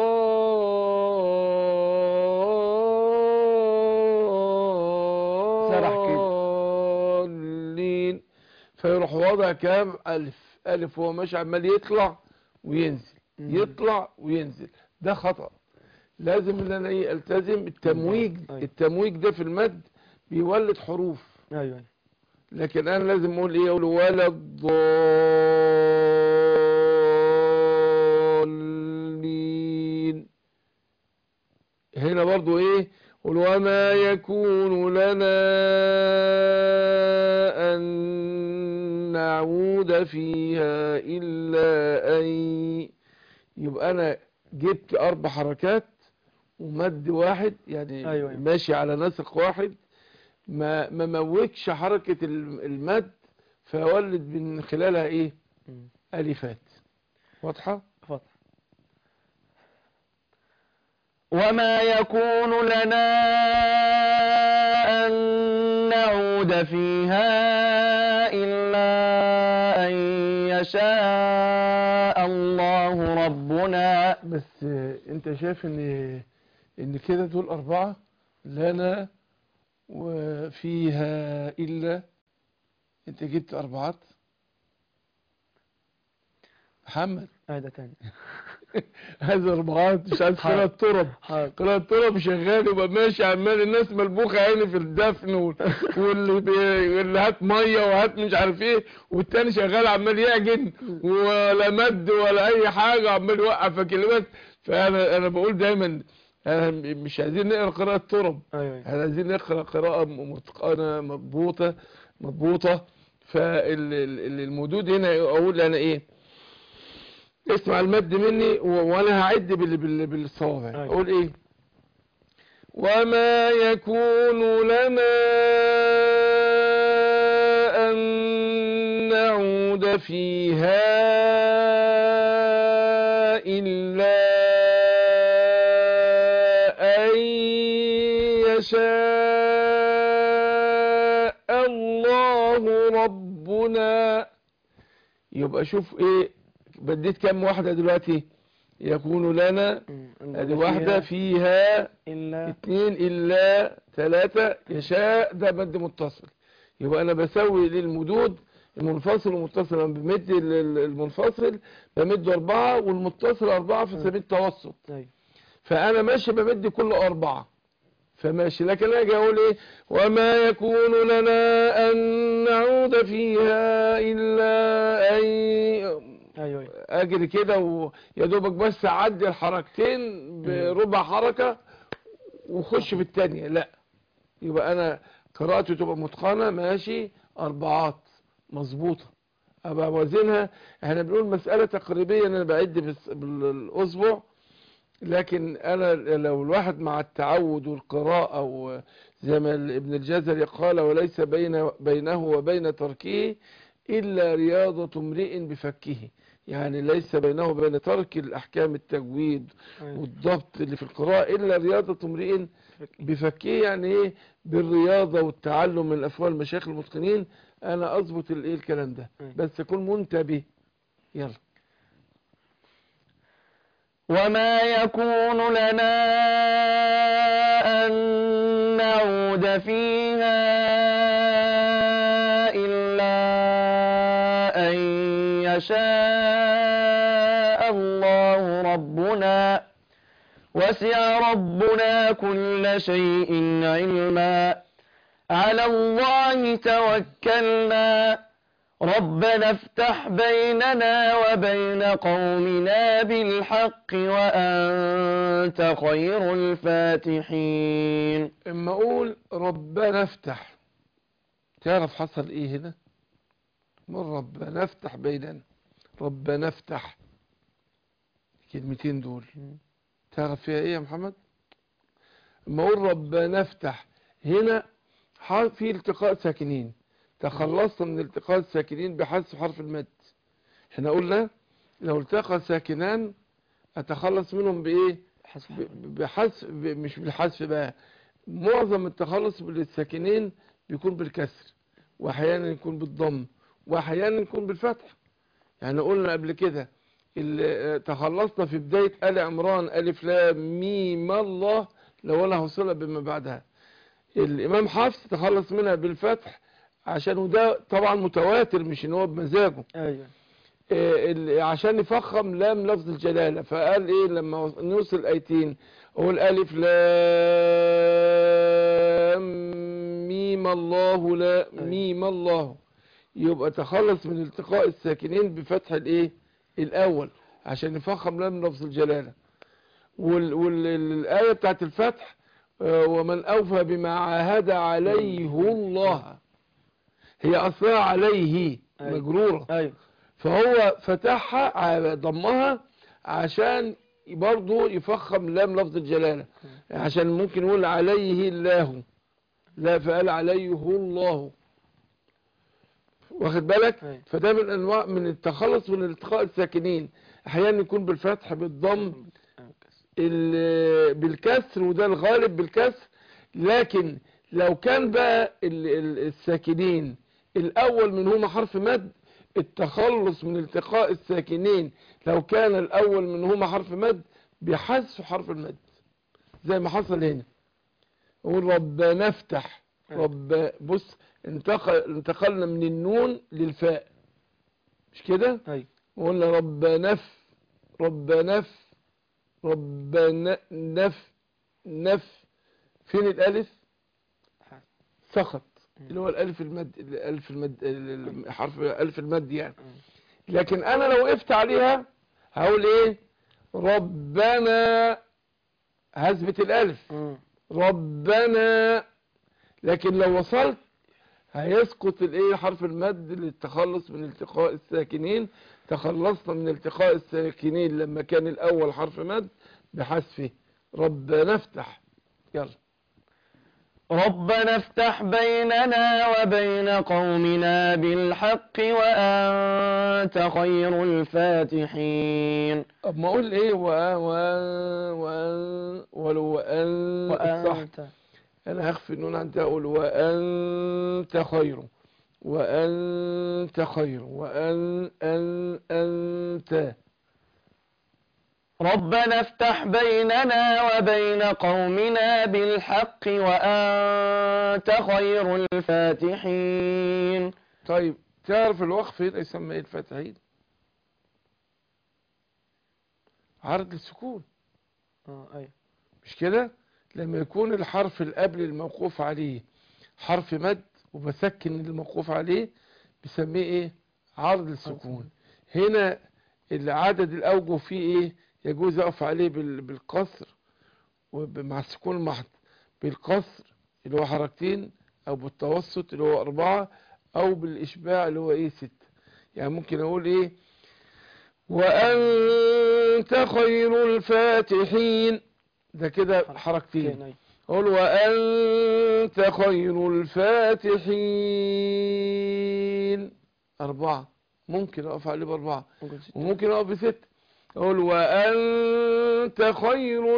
[SPEAKER 3] سرح كده.
[SPEAKER 2] الضالين فيروح واضع كام الف الف هو ماشي عمال يطلع وينزل
[SPEAKER 3] مم.
[SPEAKER 2] يطلع وينزل ده خطأ لازم ان انا ايه التزم التمويج
[SPEAKER 3] أيوة.
[SPEAKER 2] التمويج ده في المد بيولد حروف
[SPEAKER 3] ايوه
[SPEAKER 2] لكن انا لازم اقول ايه اقول ولا الضالين هنا برضو ايه قل وما يكون لنا ان نعود فيها الا ان يبقى انا جبت اربع حركات ومد واحد يعني
[SPEAKER 3] أيوة.
[SPEAKER 2] ماشي على نسق واحد ما ما موتش حركة الم- المد فيولد من خلالها ايه
[SPEAKER 3] مم.
[SPEAKER 2] الفات واضحة
[SPEAKER 3] اتفضل وما يكون لنا أن نعود فيها إلا أن يشاء الله ربنا
[SPEAKER 2] بس آه، انت شايف ان ان كده دول اربعة لنا وفيها الا انت جبت اربعات محمد
[SPEAKER 3] هذا تاني
[SPEAKER 2] هذا اربعات مش عايز
[SPEAKER 3] حاضر.
[SPEAKER 2] قراءة ترب
[SPEAKER 3] حاضر
[SPEAKER 2] قراءة ترب شغال يبقى ماشي عمال الناس ملبوخة عيني في الدفن وال- واللي بي... واللي هات مية وهات مش عارف ايه والتاني شغال عمال يعجن ولا مد ولا اي حاجة عمال يوقع في كلمات فانا انا بقول دايما انا مش عايزين نقرا قراءة ترب
[SPEAKER 3] ايوه
[SPEAKER 2] احنا عايزين نقرا قراءة متقنة مضبوطة مضبوطة فالمدود هنا اقول انا ايه اسمع المد مني و- وانا هعد بال- بال- بالصوابع
[SPEAKER 3] أيوة.
[SPEAKER 2] اقول ايه وما يكون لنا ان نعود فيها الا ان يشاء الله ربنا يبقى شوف ايه بديت كام واحدة دلوقتي يكون لنا ادي واحدة فيها
[SPEAKER 3] إلا
[SPEAKER 2] اتنين الا ثلاثة يشاء ده مد متصل يبقى انا بسوي للمدود المنفصل والمتصل لما بمد ال- ال- المنفصل بمد اربعة والمتصل اربعة في سبيل التوسط
[SPEAKER 3] أيوة.
[SPEAKER 2] فانا ماشي بمد كل اربعة فماشي لكن اجي اقول ايه وما يكون لنا ان نعود فيها الا ان
[SPEAKER 3] أيوة أيوة.
[SPEAKER 2] اجري كده ويا دوبك بس اعدي الحركتين بربع حركة وخش في التانية لا يبقى انا قراءتي تبقى متقنة ماشي اربعات مظبوطة ابقى وزنها احنا بنقول مسألة تقريبية انا بعد بالس- بالاصبع لكن انا لو الواحد مع التعود والقراءة وزي ما ابن الجزري قال وليس بين بينه وبين تركه الا رياضة امرئ بفكه يعني ليس بينه وبين ترك الاحكام التجويد
[SPEAKER 3] أيوة.
[SPEAKER 2] والضبط اللي في القراءة الا رياضة امرئ بفكه يعني ايه بالرياضة والتعلم من الافوال المشايخ المتقنين انا اضبط الايه الكلام ده
[SPEAKER 3] أيوة.
[SPEAKER 2] بس اكون منتبه يلا
[SPEAKER 3] وما يكون لنا أن نعود فيها إلا أن يشاء شاء الله ربنا وسع ربنا كل شيء علما على الله توكلنا ربنا افتح بيننا وبين قومنا بالحق وأنت خير الفاتحين
[SPEAKER 2] اما اقول ربنا افتح تعرف حصل ايه هنا من ربنا افتح بيننا ربنا افتح كلمتين دول تعرف فيها ايه يا محمد اما اقول ربنا افتح هنا ح- في التقاء ساكنين تخلصنا من التقاء الساكنين بحذف حرف المد احنا قلنا لو التقى ساكنان اتخلص منهم بايه
[SPEAKER 3] حسب
[SPEAKER 2] ب- بحذف ب- مش بالحذف بقى معظم التخلص بالساكنين بيكون بالكسر واحيانا يكون بالضم واحيانا يكون بالفتح يعني قلنا قبل كده اللي تخلصنا في بداية آل عمران ألف لام ميم الله لو لها صلة بما بعدها الإمام حفص تخلص منها بالفتح عشان وده طبعا متواتر مش ان هو بمزاجه
[SPEAKER 3] أيوة
[SPEAKER 2] آه، ال- عشان يفخم لام لفظ الجلالة فقال ايه لما نوصل الايتين هو الالف لام ميم الله لا ميم الله يبقى تخلص من التقاء الساكنين بفتح الايه الاول عشان يفخم لام لفظ الجلالة والآية بتاعت الفتح آه، ومن أوفى بما عاهد عليه الله هي أصلها عليه
[SPEAKER 3] أيوة.
[SPEAKER 2] مجرورة
[SPEAKER 3] أيوة
[SPEAKER 2] فهو فتحها ع- ضمها عشان برضه يفخم لام لفظ الجلالة عشان ممكن يقول عليه الله لا فقال عليه الله واخد بالك
[SPEAKER 3] أيوة.
[SPEAKER 2] فده من انواع من التخلص من التقاء الساكنين احيانا يكون بالفتح بالضم ال- بالكسر وده الغالب بالكسر لكن لو كان بقى ال- ال- الساكنين الاول منهما حرف مد التخلص من التقاء الساكنين لو كان الاول منهما حرف مد بحذف حرف المد زي ما حصل هنا نقول ربنا افتح رب بص انتقل انتقلنا من النون للفاء مش كده
[SPEAKER 3] أيوة
[SPEAKER 2] وقلنا ربنا نف ربنا نف ربنا نف نف فين الالف سقط اللي هو الالف المد الالف المد ال- حرف الف المد يعني لكن انا لو وقفت عليها هقول ايه ربنا هثبت الالف
[SPEAKER 3] مم.
[SPEAKER 2] ربنا لكن لو وصلت هيسقط الايه حرف المد للتخلص من التقاء الساكنين تخلصنا من التقاء الساكنين لما كان الاول حرف مد بحذفه ربنا افتح يلا
[SPEAKER 3] ربنا افتح بيننا وبين قومنا بالحق وأنت خير الفاتحين
[SPEAKER 2] طب ما اقول ايه وان وان وان ولو وان صح
[SPEAKER 3] وأنت
[SPEAKER 2] انا هخفي النون عندها اقول وانت خير وانت خير وان ان انت
[SPEAKER 3] ربنا افتح بيننا وبين قومنا بالحق وأنت خير الفاتحين
[SPEAKER 2] طيب تعرف الوقف هنا يسمى ايه الفاتحين عرض السكون
[SPEAKER 3] آه أيوة
[SPEAKER 2] مش كده لما يكون الحرف اللي قبل الموقوف عليه حرف مد وبسكن الموقوف عليه بسميه ايه عرض السكون هنا العدد الاوجه فيه ايه يجوز اقف عليه بال- بالقصر ومع السكون المحض بالقصر اللي هو حركتين او بالتوسط اللي هو اربعة او بالاشباع اللي هو ايه ستة يعني ممكن اقول ايه وانت خير الفاتحين ده كده حركتين
[SPEAKER 3] أيوة.
[SPEAKER 2] قل وأنت خير الفاتحين أربعة ممكن أقف عليه بأربعة
[SPEAKER 3] ممكن ستة.
[SPEAKER 2] وممكن أقف بستة قل وأنت خير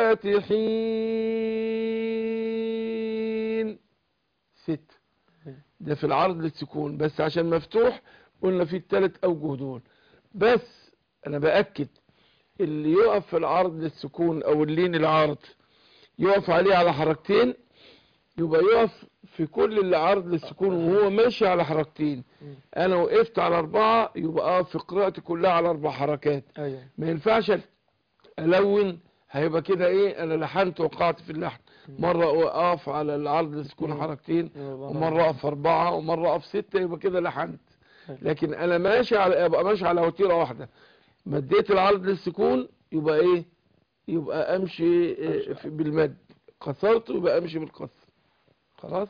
[SPEAKER 2] الفاتحين ستة ده في العرض للسكون بس عشان مفتوح قلنا فيه التلات أوجه دول بس أنا بأكد اللي يقف في العرض للسكون أو اللين العرض يقف عليه على حركتين يبقى يقف في كل اللي عرض للسكون وهو ماشي على حركتين
[SPEAKER 3] مم.
[SPEAKER 2] انا وقفت على اربعة يبقى اقف في قراءتي كلها على اربع حركات
[SPEAKER 3] ايوه
[SPEAKER 2] ما ينفعش الون هيبقى كده ايه انا لحنت وقعت في اللحن مرة اقف على العرض للسكون
[SPEAKER 3] مم.
[SPEAKER 2] حركتين
[SPEAKER 3] يبقى
[SPEAKER 2] ومرة اقف اربعة ومرة اقف ستة يبقى كده لحنت
[SPEAKER 3] أيوة.
[SPEAKER 2] لكن انا ماشي على ابقى ماشي على وتيرة واحدة مديت العرض للسكون يبقى ايه يبقى امشي إيه في- بالمد قصرت يبقى امشي بالقصر خلاص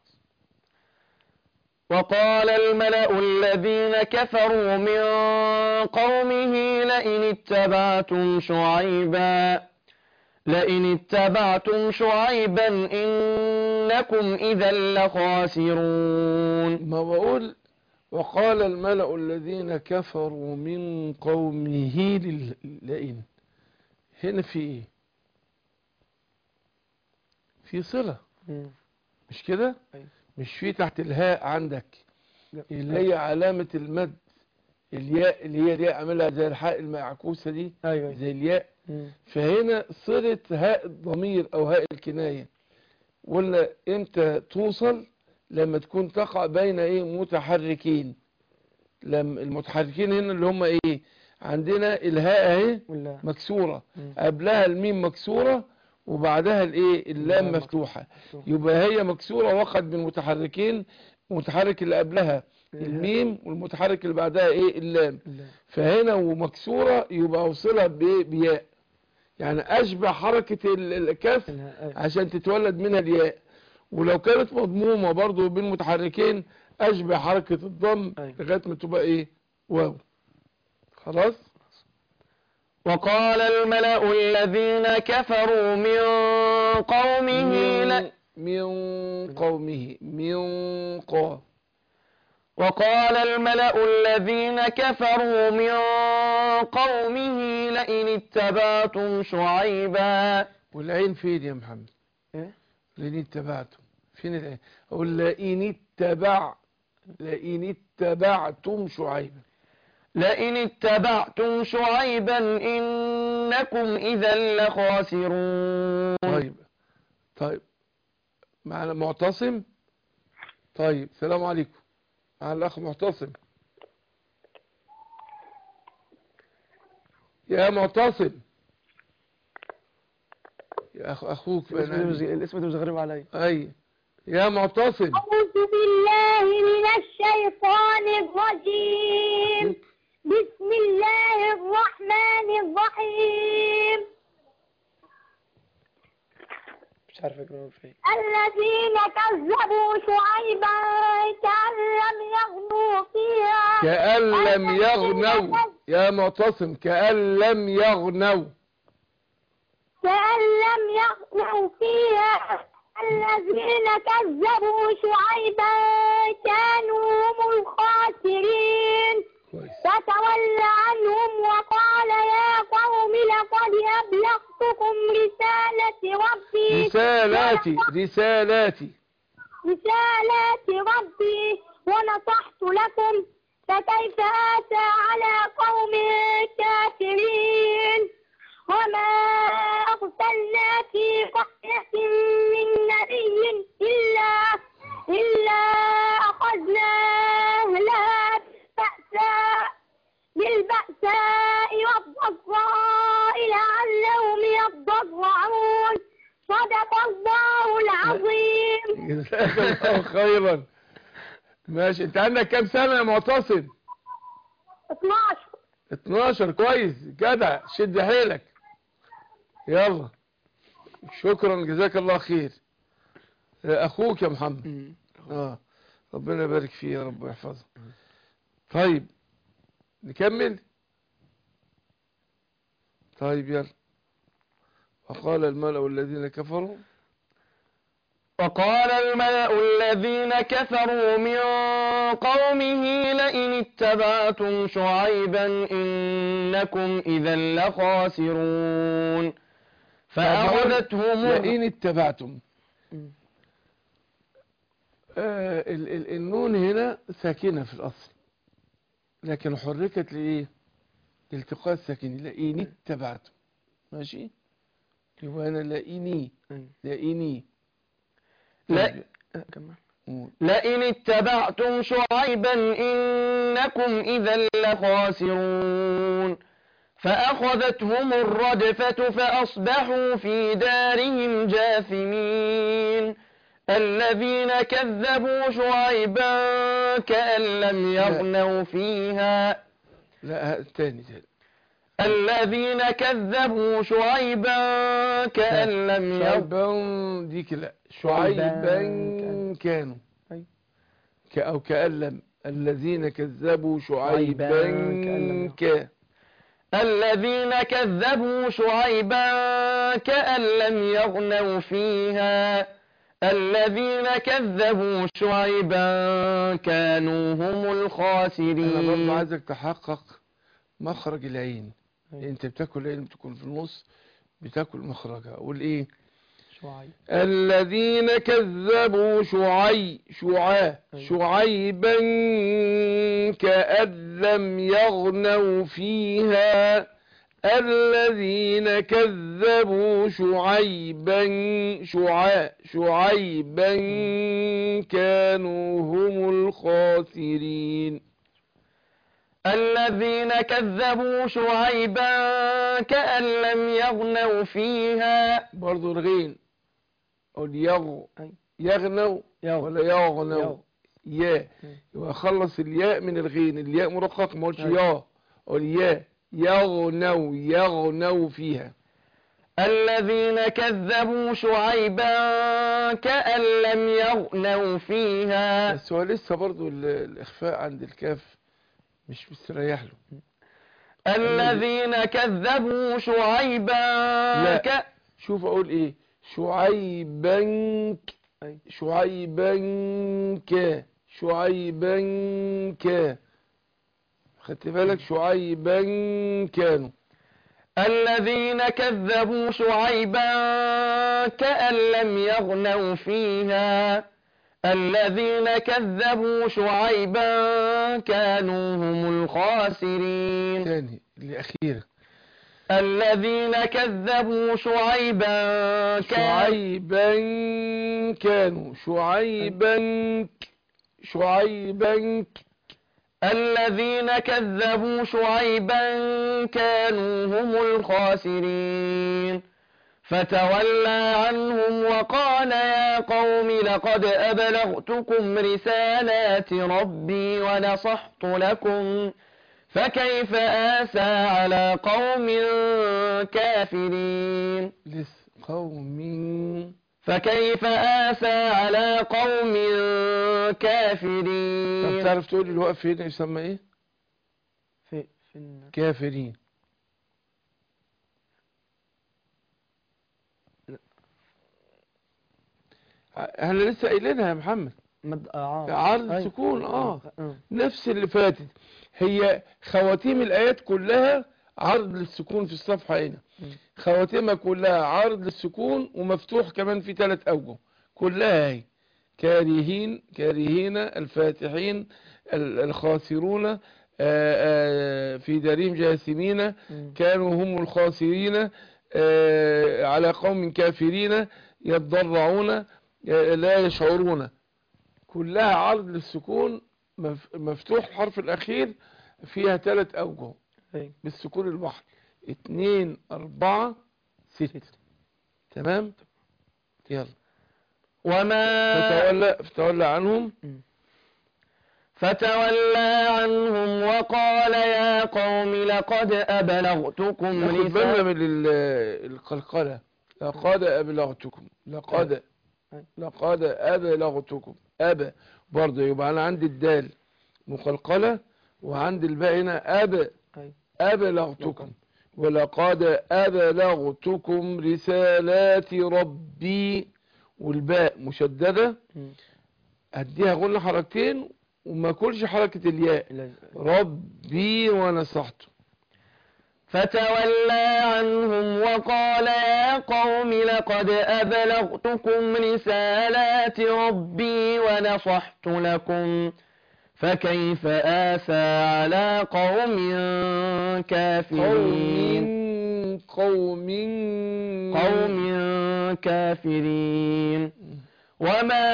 [SPEAKER 3] وقال الملأ الذين كفروا من قومه لئن اتبعتم شعيبا لئن اتبعتم شعيبا إنكم إذا لخاسرون
[SPEAKER 2] ما بقول وقال الملأ الذين كفروا من قومه لل- لئن هنا في ايه في صلة
[SPEAKER 3] مم.
[SPEAKER 2] مش كده
[SPEAKER 3] أيوة.
[SPEAKER 2] مش في تحت الهاء عندك
[SPEAKER 3] لا.
[SPEAKER 2] اللي هي علامة المد الياء اللي هي الياء عاملها زي الحاء المعكوسة دي
[SPEAKER 3] أيوة
[SPEAKER 2] زي الياء
[SPEAKER 3] مم.
[SPEAKER 2] فهنا صلة هاء الضمير او هاء الكناية ولا امتى توصل لما تكون تقع بين ايه متحركين لما المتحركين هنا اللي هم ايه عندنا الهاء اهي
[SPEAKER 3] ولا
[SPEAKER 2] مكسورة
[SPEAKER 3] مم.
[SPEAKER 2] قبلها الميم مكسورة وبعدها الايه اللام
[SPEAKER 3] اللام
[SPEAKER 2] مفتوحة
[SPEAKER 3] مفتوحة.
[SPEAKER 2] يبقى هي مكسورة وقعت بالمتحركين المتحرك اللي قبلها الميم والمتحرك اللي بعدها ايه اللام
[SPEAKER 3] لا.
[SPEAKER 2] فهنا ومكسورة يبقى اوصلها بايه بياء يعني اشبه حركة ال- الكف
[SPEAKER 3] إنها- أيوة.
[SPEAKER 2] عشان تتولد منها الياء ولو كانت مضمومة برضو بين متحركين اشبه حركة الضم
[SPEAKER 3] أيوة.
[SPEAKER 2] لغاية ما تبقى ايه واو خلاص
[SPEAKER 3] وقال الملأ الذين كفروا من قومه ل...
[SPEAKER 2] من, من قومه من قا
[SPEAKER 3] وقال الملأ الذين كفروا من قومه لئن اتبعتم شعيبا
[SPEAKER 2] والعين فين يا محمد
[SPEAKER 3] إيه؟
[SPEAKER 2] لئن اتبعتم فين العين اقول لئن اتبع لئن اتبعتم شعيبا
[SPEAKER 3] لئن اتبعتم شعيبا إنكم إذا لخاسرون
[SPEAKER 2] طيب طيب معنا معتصم طيب السلام عليكم مع الاخ معتصم يا معتصم يا أخ أخوك
[SPEAKER 3] الاسم ده مش-
[SPEAKER 2] بنادي
[SPEAKER 3] الاسم ده مش غريب عليا
[SPEAKER 2] أي يا معتصم
[SPEAKER 7] أعوذ بالله من الشيطان الرجيم بسم الله الرحمن الرحيم
[SPEAKER 3] مش عارف اقرا فين
[SPEAKER 7] الذين كذبوا شعيبا كأن لم يغنوا فيها
[SPEAKER 2] كأن لم يغنوا يا معتصم كأن لم يغنوا
[SPEAKER 7] كأن لم يغنوا فيها الذين كذبوا شعيبا كانوا هم الخاسرين
[SPEAKER 2] كويس
[SPEAKER 7] فتولى عنهم وقال يا قوم لقد أبلغتكم رسالة ربي
[SPEAKER 2] رسالاتي رسالاتي
[SPEAKER 7] رسالات ربي ونصحت لكم فكيف آتى على قوم كافرين وما أرسلنا في قرية من نبي إلا إلا أخذنا أهلها بالبأساء بالبأساء والضراء لعلهم يضرعون صدق الله العظيم
[SPEAKER 2] جزاك الله خيرا ماشي انت عندك كام سنة يا معتصم
[SPEAKER 7] 12
[SPEAKER 2] 12 كويس جدع شد حيلك يلا شكرا جزاك الله خير اخوك يا محمد
[SPEAKER 3] مم.
[SPEAKER 2] اه ربنا يبارك فيه يا رب ويحفظه طيب نكمل طيب يلا وقال الملأ الذين كفروا
[SPEAKER 3] وقال الملأ الذين كفروا من قومه لئن اتبعتم شعيبا إنكم إذا لخاسرون فأخذتهم
[SPEAKER 2] لئن اتبعتم
[SPEAKER 3] مم.
[SPEAKER 2] آه ال ال النون هنا ساكنة في الأصل لكن حركت لإيه التقاء الساكن لئن اتبعتم ماشي يبقى أنا لئني
[SPEAKER 3] مم.
[SPEAKER 2] لئني
[SPEAKER 3] لا
[SPEAKER 2] طيب.
[SPEAKER 3] كمل.
[SPEAKER 2] قول.
[SPEAKER 3] لئن اتبعتم شعيبا إنكم إذا لخاسرون فأخذتهم الرجفة فأصبحوا في دارهم جاثمين الذين كذبوا شعيبا كأن لم يغنوا فيها
[SPEAKER 2] لا تاني تاني
[SPEAKER 3] الذين كذبوا شعيبا كأن لم يغنوا
[SPEAKER 2] شعيبا ديك لا شعيبا
[SPEAKER 3] شعيباً
[SPEAKER 2] كانوا
[SPEAKER 3] أي.
[SPEAKER 2] ك- أو كأن لم الذين كذبوا
[SPEAKER 3] شعيباً
[SPEAKER 2] شعيبا
[SPEAKER 3] كأن لم
[SPEAKER 2] كان
[SPEAKER 3] الذين كذبوا شعيبا كأن لم يغنوا فيها الذين كذبوا شعيبا كانوا هم
[SPEAKER 2] أنا برضه
[SPEAKER 3] الخاسرين
[SPEAKER 2] عايزك تحقق مخرج العين
[SPEAKER 3] أي.
[SPEAKER 2] أنت بتاكل العين بتكون في النص بتاكل مخرجها قول إيه
[SPEAKER 3] شعيب
[SPEAKER 2] الذين كذبوا شعي شعاع
[SPEAKER 3] أيوة.
[SPEAKER 2] شعيبا كأن لم يغنوا فيها الذين كذبوا شعيبا شعاع شعيبا كانوا هم الخاسرين
[SPEAKER 3] الذين كذبوا شعيبا كأن لم يغنوا فيها
[SPEAKER 2] برضو الغين قول يغ
[SPEAKER 3] أي.
[SPEAKER 2] يغنوا
[SPEAKER 3] يغ-
[SPEAKER 2] ولا يغنوا
[SPEAKER 3] يغ.
[SPEAKER 2] يا
[SPEAKER 3] مم.
[SPEAKER 2] يبقى خلص الياء من الغين الياء مرقق ما قلتش
[SPEAKER 3] أي.
[SPEAKER 2] يا قول يا يغنوا يغنوا فيها
[SPEAKER 3] الذين كذبوا شعيبا كأن لم يغنوا فيها
[SPEAKER 2] بس هو لسه برضو ال- الإخفاء عند الكاف مش مستريح له
[SPEAKER 3] الذين كذبوا شعيبا
[SPEAKER 2] لا.
[SPEAKER 3] ك...
[SPEAKER 2] شوف أقول إيه شعيبا
[SPEAKER 3] أي.
[SPEAKER 2] شعيبا ك شعيبا ك خدت بالك شعيبا كانوا
[SPEAKER 3] الذين كذبوا شعيبا كأن لم يغنوا فيها الذين كذبوا شعيبا كانوا هم الخاسرين
[SPEAKER 2] تاني الأخيرة
[SPEAKER 3] الذين كذبوا شعيبا كانوا
[SPEAKER 2] شعيبا كانوا شعيبا شعيبا
[SPEAKER 3] الذين كذبوا شعيبا كانوا هم الخاسرين فتولى عنهم وقال يا قوم لقد أبلغتكم رسالات ربي ونصحت لكم فكيف آسى على قوم كافرين
[SPEAKER 2] لسه قوم
[SPEAKER 3] فكيف آسى على قوم
[SPEAKER 2] طب
[SPEAKER 3] كافرين
[SPEAKER 2] تعرف تقول لي الوقف هنا يسمى ايه
[SPEAKER 3] في في الن-
[SPEAKER 2] كافرين احنا لسه قايلينها يا محمد
[SPEAKER 3] مد أعار
[SPEAKER 2] عرض
[SPEAKER 3] أي.
[SPEAKER 2] سكون اه
[SPEAKER 3] آه.
[SPEAKER 2] نفس اللي فاتت هي خواتيم الآيات كلها عرض للسكون في الصفحة هنا
[SPEAKER 3] مم.
[SPEAKER 2] خواتيمها كلها عرض للسكون ومفتوح كمان في ثلاث أوجه كلها هي كارهين كارهين الفاتحين ال- الخاسرون آه، آه، في دارهم جاثمين
[SPEAKER 3] مم.
[SPEAKER 2] كانوا هم الخاسرين آه، على قوم كافرين يتضرعون آه، لا يشعرون كلها عرض للسكون مف- مفتوح الحرف الأخير فيها ثلاث أوجه
[SPEAKER 3] أي.
[SPEAKER 2] بالسكون البحر اتنين أربعة ستة تمام يلا
[SPEAKER 3] وما
[SPEAKER 2] فتولى فتولى عنهم
[SPEAKER 3] فتولى عنهم وقال يا قوم لقد أبلغتكم
[SPEAKER 2] ناخد بالنا
[SPEAKER 3] رسالة
[SPEAKER 2] من ال- القلقلة لقد أبلغتكم لقد لقد أبلغتكم أب برضه يبقى أنا عندي الدال مقلقلة وعندي الباء هنا أب
[SPEAKER 3] أي.
[SPEAKER 2] أبلغتكم ولقد أبلغتكم رسالات ربي والباء مشددة
[SPEAKER 3] مم.
[SPEAKER 2] أديها غنى حركتين وما كلش حركة الياء
[SPEAKER 3] لا-
[SPEAKER 2] ربي ونصحته
[SPEAKER 3] فتولى عنهم وقال يا قوم لقد أبلغتكم رسالات ربي ونصحت لكم فكيف آسى على قوم كافرين
[SPEAKER 2] قوم قوم
[SPEAKER 3] قوم كافرين وما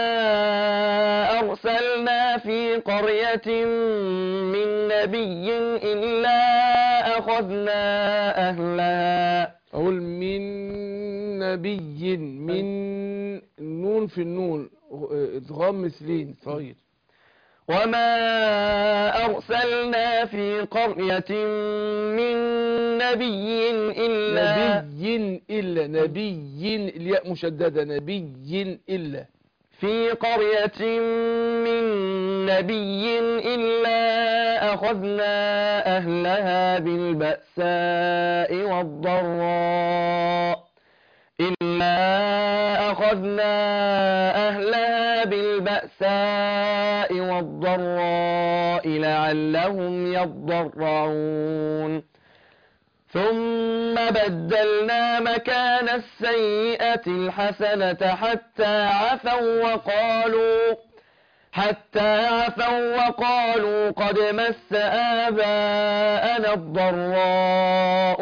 [SPEAKER 3] أرسلنا في قرية من نبي إلا أخذنا أهلها
[SPEAKER 2] أقول من نبي من النون في النون ادغام مثلين طيب
[SPEAKER 3] وما أرسلنا في قرية من نبي إلا
[SPEAKER 2] نبي إلا نبي الياء مشددة نبي إلا
[SPEAKER 3] في قرية من نبي إلا أخذنا أهلها بالبأساء والضراء إلا أخذنا أهلها بالبأساء والضراء لعلهم يضرعون ثم بدلنا مكان السيئة الحسنة حتى عفوا وقالوا حتى عفوا وقالوا قد مس آباءنا الضراء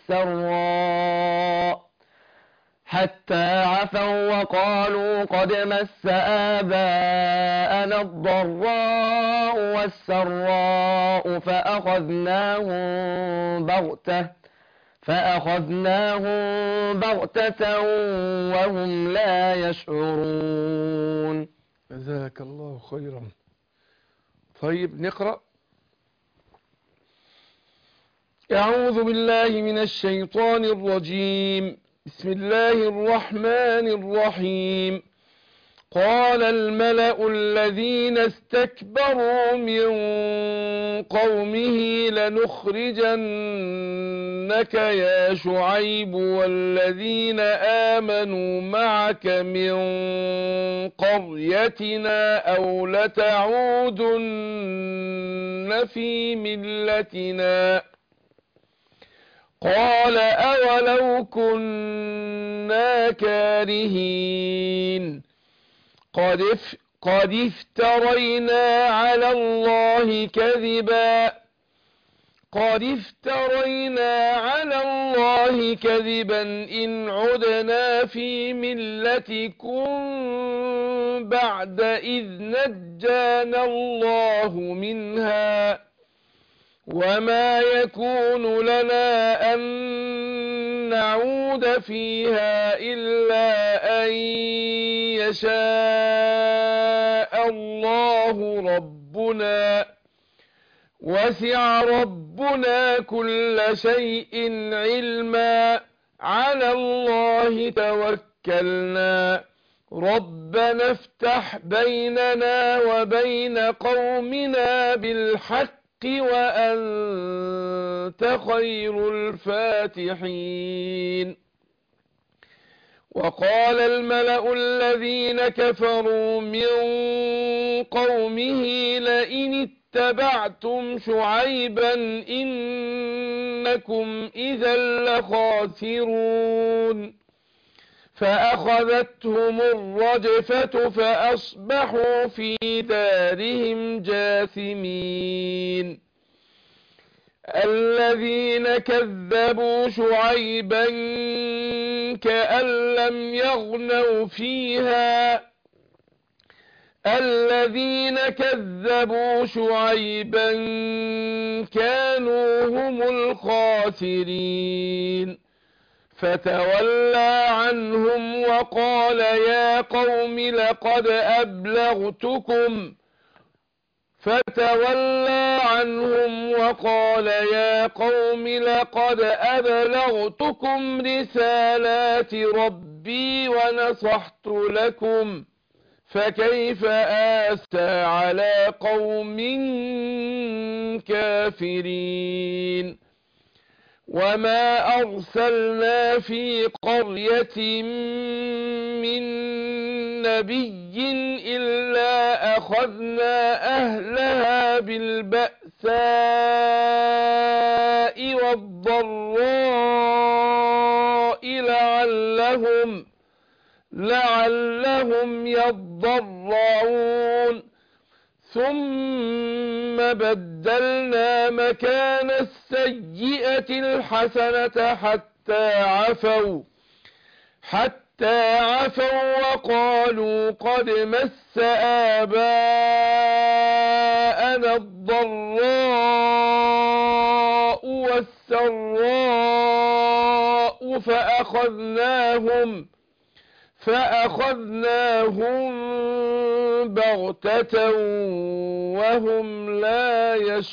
[SPEAKER 3] والسراء حتى عفوا وقالوا قد مس آباءنا الضراء والسراء فأخذناهم بغتة فأخذناهم بغتة وهم لا يشعرون
[SPEAKER 2] جزاك الله خيرا طيب نقرأ أعوذ بالله من الشيطان الرجيم بسم الله الرحمن الرحيم قال الملأ الذين استكبروا من قومه لنخرجنك يا شعيب والذين آمنوا معك من قريتنا أو لتعودن في ملتنا قال أولو كنا كارهين قد, اف قد افترينا على الله كذبا قد افترينا على الله كذبا إن عدنا في ملتكم بعد إذ نجانا الله منها وما يكون لنا أن نعود فيها إلا أن يشاء الله ربنا وسع ربنا كل شيء علما على الله توكلنا ربنا افتح بيننا وبين قومنا بالحق وأنت خير الفاتحين وقال الملأ الذين كفروا من قومه لئن اتبعتم شعيبا إنكم إذا لخاسرون فأخذتهم الرجفة فأصبحوا في دارهم جاثمين الذين كذبوا شعيبا كأن لم يغنوا فيها الذين كذبوا شعيبا كانوا هم الخاسرين فتولى عنهم وقال يا قوم لقد أبلغتكم فتولى عنهم وقال يا قوم لقد أبلغتكم رسالات ربي ونصحت لكم فكيف آسى على قوم كافرين وما أرسلنا في قرية من نبي إلا أخذنا أهلها بالبأساء والضراء لعلهم لعلهم يضرعون ثم بدلنا مكان السيئة الحسنة حتى عفوا حتى حتى عفوا وقالوا قد مس آباءنا الضراء والسراء فأخذناهم فأخذناهم بغتة وهم لا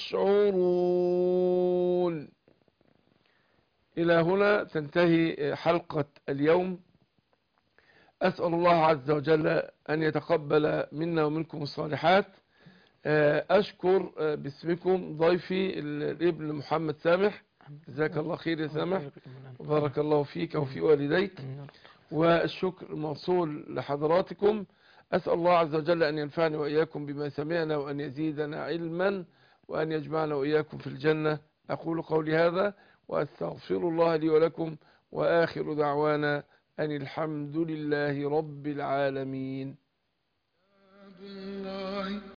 [SPEAKER 2] يشعرون إلى هنا تنتهي حلقة اليوم أسأل الله عز وجل أن يتقبل منا ومنكم الصالحات أشكر باسمكم ضيفي الابن محمد سامح جزاك الله خير يا سامح وبارك الله فيك وفي والديك والشكر موصول لحضراتكم أسأل الله عز وجل أن ينفعني وإياكم بما سمعنا وأن يزيدنا علما وأن يجمعنا وإياكم في الجنة أقول قولي هذا وأستغفر الله لي ولكم وآخر دعوانا أن الحمد لله رب العالمين
[SPEAKER 1] الله